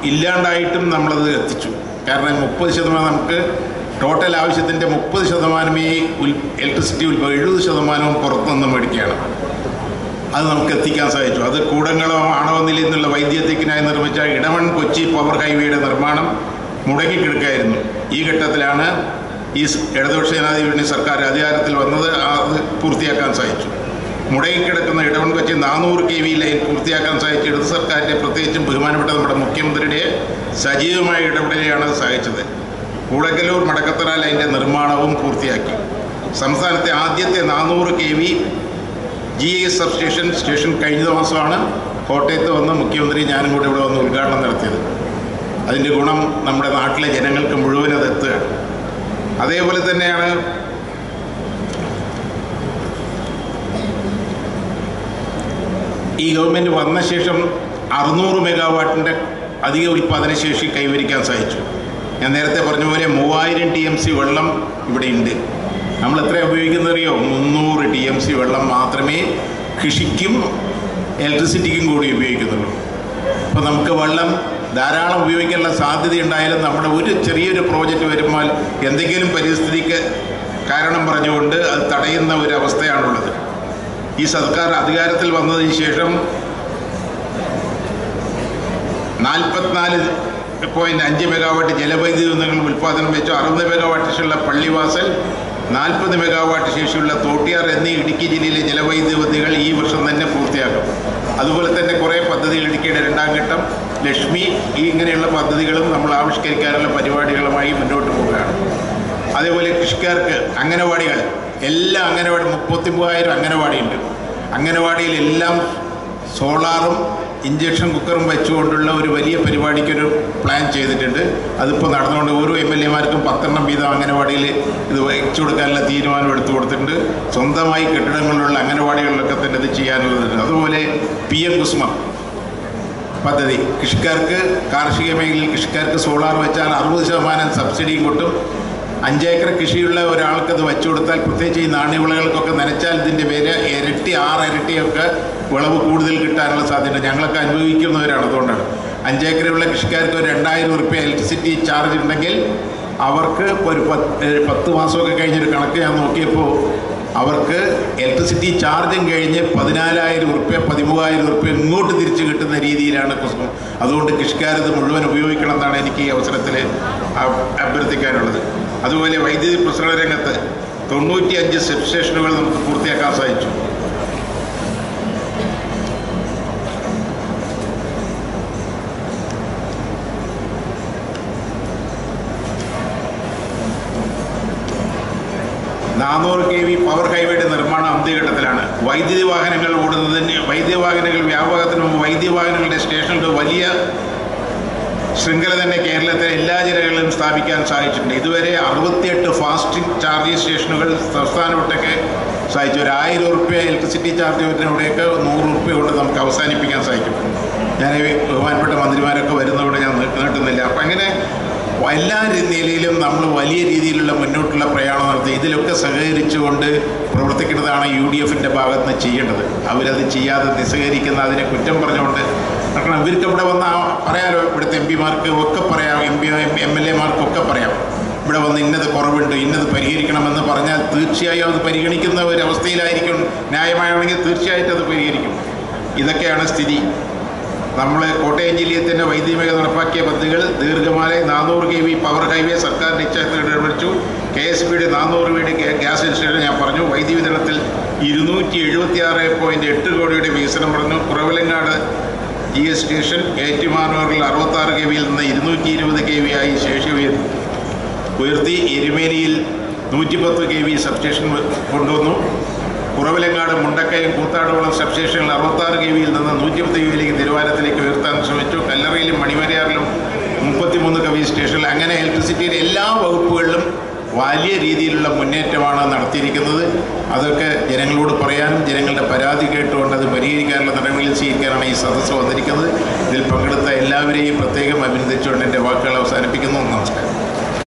ഇല്ലാണ്ടായിട്ടും നമ്മളത് എത്തിച്ചു കാരണം മുപ്പത് ശതമാനം നമുക്ക് ടോട്ടൽ ആവശ്യത്തിൻ്റെ മുപ്പത് ശതമാനം ഈ ഉൽ ഇലക്ട്രിസിറ്റി ഉൽപ്പാദനം എഴുപത് ശതമാനവും പുറത്തുനിന്ന് മേടിക്കുകയാണ് അത് നമുക്ക് എത്തിക്കാൻ സാധിച്ചു അത് കൂടംകുളം ആണവ നിലയിൽ നിന്നുള്ള വൈദ്യുതിക്കിനായി നിർമ്മിച്ച ഇടമൺ കൊച്ചി പവർ ഹൈവേയുടെ നിർമ്മാണം മുടങ്ങിക്കിടക്കായിരുന്നു ഈ ഘട്ടത്തിലാണ് ഈ സ് ഇടതുപക്ഷ ജനാധിപത്യ സർക്കാർ അധികാരത്തിൽ വന്നത് അത് പൂർത്തിയാക്കാൻ സാധിച്ചു മുടങ്ങിക്കിടക്കുന്ന ഇടവൺ കൊച്ചി നാനൂറ് കെ വി ലൈൻ പൂർത്തിയാക്കാൻ സാധിച്ചു ഇടത് സർക്കാരിൻ്റെ പ്രത്യേകിച്ചും ബഹുമാനപ്പെട്ട നമ്മുടെ മുഖ്യമന്ത്രിയുടെ സജീവമായ ഇടപെടലെയാണ് അത് സാധിച്ചത് കൂടക്കലൂർ മടക്കത്തറ ലൈൻ്റെ നിർമ്മാണവും പൂർത്തിയാക്കി സംസ്ഥാനത്തെ ആദ്യത്തെ നാനൂറ് K V G S substation station കഴിഞ്ഞ ദിവസമാണ് കോട്ടയത്ത് വന്ന് മുഖ്യമന്ത്രി ഞാനും കൂടെ ഇവിടെ വന്ന് ഉദ്ഘാടനം നടത്തിയത് അതിൻ്റെ ഗുണം നമ്മുടെ നാട്ടിലെ ജനങ്ങൾക്ക് മുഴുവൻ അത് എത്തുകയാണ് അതേപോലെ തന്നെയാണ് ഈ ഗവൺമെൻറ് വന്ന ശേഷം അറുന്നൂറ് മെഗാവാട്ടിൻ്റെ അധിക ഉൽപ്പാദന ശേഷി കൈവരിക്കാൻ സാധിച്ചു ഞാൻ നേരത്തെ പറഞ്ഞ പോലെ മൂവായിരം ടി എം സി വെള്ളം ഇവിടെയുണ്ട് നമ്മൾ എത്ര ഉപയോഗിക്കുന്നറിയോ മുന്നൂറ് ടി എം സി വെള്ളം മാത്രമേ കൃഷിക്കും ഇലക്ട്രിസിറ്റിക്കും കൂടി ഉപയോഗിക്കുന്നുള്ളൂ അപ്പോൾ നമുക്ക് വെള്ളം ധാരാളം ഉപയോഗിക്കാനുള്ള സാധ്യതയുണ്ടായാലും നമ്മുടെ ഒരു ചെറിയൊരു പ്രോജക്റ്റ് വരുമ്പോൾ എന്തെങ്കിലും പരിസ്ഥിതിക്ക് കാരണം പറഞ്ഞുകൊണ്ട് അത് തടയുന്ന ഒരു അവസ്ഥയാണുള്ളത് ഈ സർക്കാർ അധികാരത്തിൽ വന്നതിന് ശേഷം നാൽപ്പത്തിനാല് പോയിൻറ്റ് അഞ്ച് മെഗാവാട്ട് ജലവൈദ്യുതി നിങ്ങൾ ഉൽപ്പാദനം വെച്ചു അറുപത് മെഗാവാട്ട് ശേഷിയുള്ള പള്ളിവാസൽ നാൽപ്പത് മെഗാവാട്ട് ശേഷിയുള്ള തോട്ടിയാർ എന്നീ ഇടുക്കി ജില്ലയിലെ ജലവൈദ്യുതികൾ ഈ വർഷം തന്നെ പൂർത്തിയാക്കും അതുപോലെ തന്നെ കുറേ പദ്ധതികൾ ഇടുക്കിയുടെ രണ്ടാം ഘട്ടം ലക്ഷ്മി ഈ ഇങ്ങനെയുള്ള പദ്ധതികളും നമ്മൾ ആവിഷ്കരിക്കാനുള്ള പരിപാടികളുമായി മുന്നോട്ട് പോവുകയാണ് അതേപോലെ കൃഷിക്കാർക്ക് അംഗനവാടികൾ എല്ലാ അംഗനവാടി മുപ്പത്തി മൂവായിരം അംഗനവാടിയുണ്ട് അംഗനവാടിയിലെല്ലാം സോളാറും ഇഞ്ചക്ഷൻ കുക്കറും വെച്ചുകൊണ്ടുള്ള ഒരു വലിയ പരിപാടിക്കൊരു പ്ലാൻ ചെയ്തിട്ടുണ്ട് അതിപ്പോൾ നടന്നുകൊണ്ട് ഓരോ എം എൽ എമാർക്കും പത്തെണ്ണം വീതം അംഗനവാടിയിൽ ഇത് വെച്ചു കൊടുക്കാനുള്ള തീരുമാനം എടുത്തു കൊടുത്തിട്ടുണ്ട് സ്വന്തമായി കെട്ടിടങ്ങളിലുള്ള അംഗനവാടികളിലൊക്കെ തന്നെ ഇത് ചെയ്യാനുള്ളതുണ്ട് അതുപോലെ പി എം കുസുമ പദ്ധതി കൃഷിക്കാർക്ക് കാർഷിക മേഖലയിൽ കൃഷിക്കാർക്ക് സോളാർ വെച്ചാൽ അറുപത് ശതമാനം സബ്സിഡിയും കിട്ടും അഞ്ചേക്കർ കൃഷിയുള്ള ഒരാൾക്ക് അത് വെച്ചു കൊടുത്താൽ പ്രത്യേകിച്ച് ഈ നാണ്യവിളകൾക്കൊക്കെ നനച്ചാൽ ഇതിൻ്റെ പേര് ഇരട്ടി ആറ് ഇരട്ടിയൊക്കെ വിളവ് കൂടുതൽ കിട്ടാനുള്ള സാധ്യത ഞങ്ങളൊക്കെ അനുഭവിക്കുന്നവരാണ് അതുകൊണ്ടാണ് അഞ്ചേക്കറുള്ള കൃഷിക്കാർക്ക് ഒരു രണ്ടായിരം ഉറുപ്പ്യ ഇലക്ട്രിസിറ്റി ചാർജ് ഉണ്ടെങ്കിൽ അവർക്ക് ഒരു പത്ത് പത്ത് മാസമൊക്കെ കഴിഞ്ഞൊരു കണക്ക് ഞാൻ നോക്കിയപ്പോൾ അവർക്ക് ഇലക്ട്രിസിറ്റി ചാർജും കഴിഞ്ഞ് പതിനാലായിരം ഉറുപ്പ്യ പതിമൂവായിരം ഉറുപ്പ്യ ഇങ്ങോട്ട് തിരിച്ച് കിട്ടുന്ന രീതിയിലാണ് കുസുമം അതുകൊണ്ട് കൃഷിക്കാരത് മുഴുവൻ ഉപയോഗിക്കണം എന്നാണ് എനിക്ക് ഈ അവസരത്തിൽ അഭ്യർത്ഥിക്കാനുള്ളത് അതുപോലെ വൈദ്യുതി പ്രസരണ രംഗത്ത് തൊണ്ണൂറ്റി അഞ്ച് സബ് സ്റ്റേഷനുകൾ നമുക്ക് പൂർത്തിയാക്കാൻ സാധിച്ചു നാനൂറ് കെ വി പവർ ഹൈവേയുടെ നിർമ്മാണം അന്ത്യഘട്ടത്തിലാണ് വൈദ്യുതി വാഹനങ്ങൾ ഓടുന്നതിന് വൈദ്യുതി വാഹനങ്ങൾ വ്യാപകത്തിന് മുമ്പ് വൈദ്യുതി വാഹനങ്ങളുടെ സ്റ്റേഷനുകൾ വലിയ ശൃംഖല തന്നെ കേരളത്തിലെ എല്ലാ ജില്ലകളിലും സ്ഥാപിക്കാൻ സാധിച്ചിട്ടുണ്ട് ഇതുവരെ അറുപത്തിയെട്ട് ഫാസ്റ്റ് ചാർജിങ് സ്റ്റേഷനുകൾ സംസ്ഥാനമൊട്ടൊക്കെ സാധിച്ചു ഒരു ആയിരം ഉറുപ്പ്യ ഇലക്ട്രിസിറ്റി ചാർജ് വരുന്നവിടെയൊക്കെ നൂറ് ഉറുപ്പ്യ കൊണ്ട് നമുക്ക് അവസാനിപ്പിക്കാൻ സാധിക്കും ഞാൻ ഈ ബഹുമാനപ്പെട്ട മന്ത്രിമാരൊക്കെ വരുന്നവിടെ ഞാൻ നീ- നീട്ടുന്നില്ല അപ്പം അങ്ങനെ എല്ലാ നിലയിലും നമ്മൾ വലിയ രീതിയിലുള്ള മുന്നോട്ടുള്ള പ്രയാണം നടത്തി ഇതിലൊക്കെ സഹകരിച്ചുകൊണ്ട് പ്രവർത്തിക്കുന്നതാണ് യു ഡി എഫിൻ്റെ ഭാഗത്ത് നിന്ന് ചെയ്യേണ്ടത് അവരത് ചെയ്യാതെ നിസ്സഹകരിക്കുന്ന അതിനെ കുറ്റം പറഞ്ഞുകൊണ്ട് കാരണം ഇവർക്ക് ഇവിടെ വന്ന പറയാലോ ഇവിടുത്തെ എം പിമാർക്ക് ഒക്കെ പറയാം എം പി എം എൽ എമാർക്കൊക്കെ പറയാം ഇവിടെ വന്ന് ഇന്നത് കുറവുണ്ട് ഇന്നത് പരിഹരിക്കണമെന്ന് പറഞ്ഞാൽ തീർച്ചയായും അത് പരിഗണിക്കുന്ന ഒരു അവസ്ഥയിലായിരിക്കും ന്യായമാണെങ്കിൽ തീർച്ചയായിട്ടും അത് പരിഹരിക്കും ഇതൊക്കെയാണ് സ്ഥിതി നമ്മൾ കോട്ടയം ജില്ലയിൽ തന്നെ വൈദ്യുതി മേഖല നടപ്പാക്കിയ പദ്ധതികൾ ദീർഘമാല നാനൂറ് കെ വി പവർ ഹൈവേ സർക്കാർ നിശ്ചയത്തിൽ ഇടപെടിച്ചു കെ എസ് ബിയുടെ നാനൂറ് വീട് ഗ്യാസ് ഇൻസ്റ്റലേഷൻ ഞാൻ പറഞ്ഞു വൈദ്യുതി വിതരണത്തിൽ ഇരുന്നൂറ്റി എഴുപത്തി ആറ് പോയിൻറ്റ് എട്ട് കോടിയുടെ വികസനം പറഞ്ഞു കുറവിലങ്ങാട് ജി എസ് സ്റ്റേഷൻ ഏറ്റുമാനൂരിൽ അറുപത്താറ് കെ വിയിൽ നിന്ന് ഇരുന്നൂറ്റി ഇരുപത് കെ വി ആയി ശേഷി ഉയർത്തി ഉയർത്തി എരുമേലിയിൽ നൂറ്റിപ്പത്ത് കെ വി സബ്സ്റ്റേഷൻ കൊണ്ടുവന്നു കുറവിലങ്ങാട് മുണ്ടക്കയം കൂത്താടുകുളം സബ്സ്റ്റേഷനിൽ അറുപത്താറ് കെ വിയിൽ നിന്ന് നൂറ്റിപ്പത്ത് കെ വിയിലേക്ക് തിരുവാലത്തിലേക്ക് ഉയർത്താൻ ശ്രമിച്ചു കല്ലറയിലും മണിമലയാറിലും മുപ്പത്തിമൂന്ന് കവി സ്റ്റേഷനിൽ അങ്ങനെ ഇലക്ട്രിസിറ്റിയുടെ എല്ലാ വകുപ്പുകളിലും വലിയ രീതിയിലുള്ള മുന്നേറ്റമാണ് നടത്തിയിരിക്കുന്നത് അതൊക്കെ ജനങ്ങളോട് പറയാനും ജനങ്ങളുടെ പരാതി കേട്ടുകൊണ്ട് അത് പരിഹരിക്കാനുള്ള നടപടികൾ സ്വീകരിക്കാനാണ് ഈ സദസ്സ് വന്നിരിക്കുന്നത് ഇതിൽ പങ്കെടുത്ത എല്ലാവരെയും പ്രത്യേകം അഭിനന്ദിച്ചുകൊണ്ട് എൻ്റെ വാക്കുകൾ അവസാനിപ്പിക്കുന്നു നമസ്കാരം